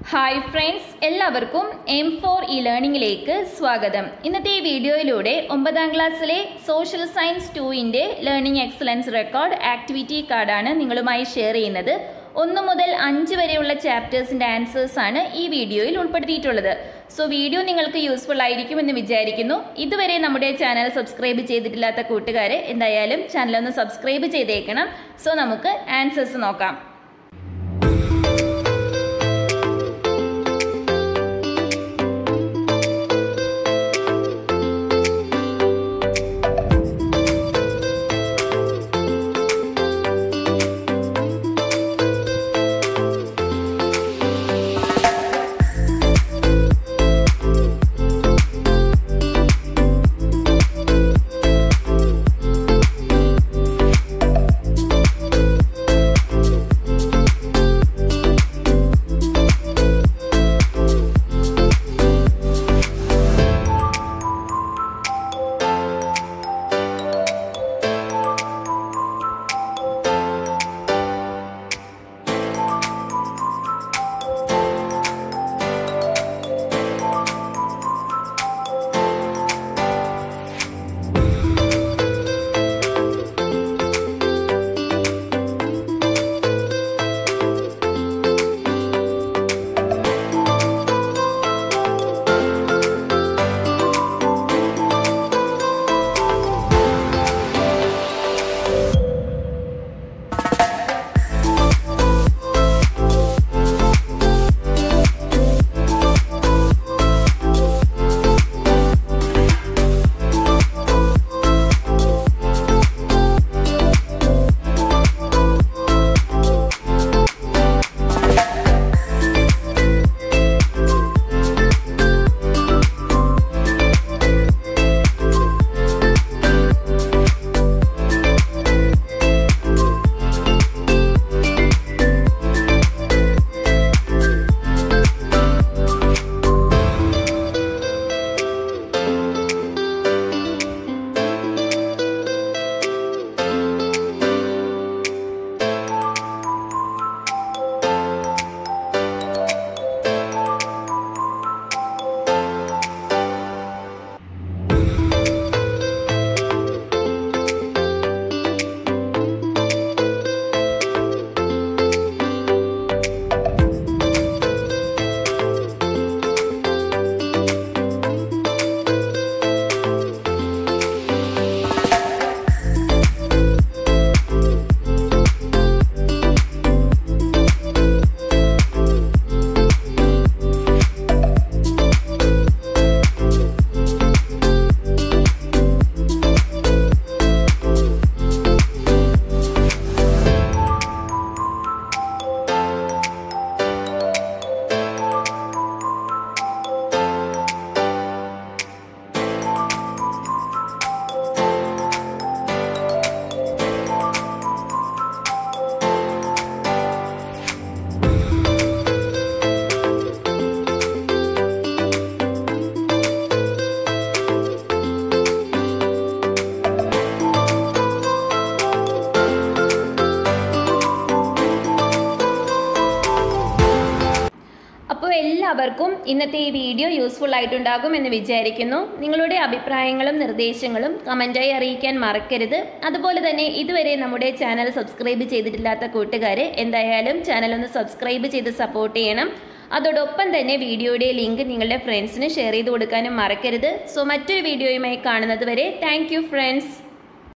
hi friends എല്ലാവർക്കും M four E ലേണിംഗിലേക്ക് സ്വാഗതം ഇന്നത്തെ ഈ വീഡിയോയിലൂടെ ഒമ്പതാം ക്ലാസ്സിലെ സോഷ്യൽ സയൻസ് ടുവിൻ്റെ ലേണിംഗ് എക്സലൻസ് റെക്കോർഡ് ആക്ടിവിറ്റി കാർഡാണ് നിങ്ങളുമായി ഷെയർ ചെയ്യുന്നത് ഒന്ന് മുതൽ അഞ്ച് വരെയുള്ള ചാപ്റ്റേഴ്സിൻ്റെ ആൻസേഴ്സ് ആണ് ഈ വീഡിയോയിൽ ഉൾപ്പെടുത്തിയിട്ടുള്ളത് സോ വീഡിയോ നിങ്ങൾക്ക് യൂസ്ഫുൾ ആയിരിക്കുമെന്ന് വിചാരിക്കുന്നു ഇതുവരെ നമ്മുടെ ചാനൽ സബ്സ്ക്രൈബ് ചെയ്തിട്ടില്ലാത്ത കൂട്ടുകാരെ എന്തായാലും ചാനൽ ഒന്ന് സബ്സ്ക്രൈബ് ചെയ്തേക്കണം സോ നമുക്ക് ആൻസേഴ്സ് നോക്കാം അപ്പോൾ എല്ലാവർക്കും ഇന്നത്തെ ഈ വീഡിയോ യൂസ്ഫുൾ ആയിട്ടുണ്ടാകും എന്ന് വിചാരിക്കുന്നു നിങ്ങളുടെ അഭിപ്രായങ്ങളും നിർദ്ദേശങ്ങളും കമൻറ്റായി അറിയിക്കാൻ മറക്കരുത് അതുപോലെ തന്നെ ഇതുവരെ നമ്മുടെ ചാനൽ സബ്സ്ക്രൈബ് ചെയ്തിട്ടില്ലാത്ത കൂട്ടുകാരെ എന്തായാലും ചാനൽ ഒന്ന് സബ്സ്ക്രൈബ് ചെയ്ത് സപ്പോർട്ട് ചെയ്യണം അതോടൊപ്പം തന്നെ വീഡിയോയുടെ ലിങ്ക് നിങ്ങളുടെ ഫ്രണ്ട്സിന് ഷെയർ ചെയ്ത് കൊടുക്കാനും മറക്കരുത് സോ മറ്റൊരു വീഡിയോയുമായി കാണുന്നത് വരെ താങ്ക് ഫ്രണ്ട്സ്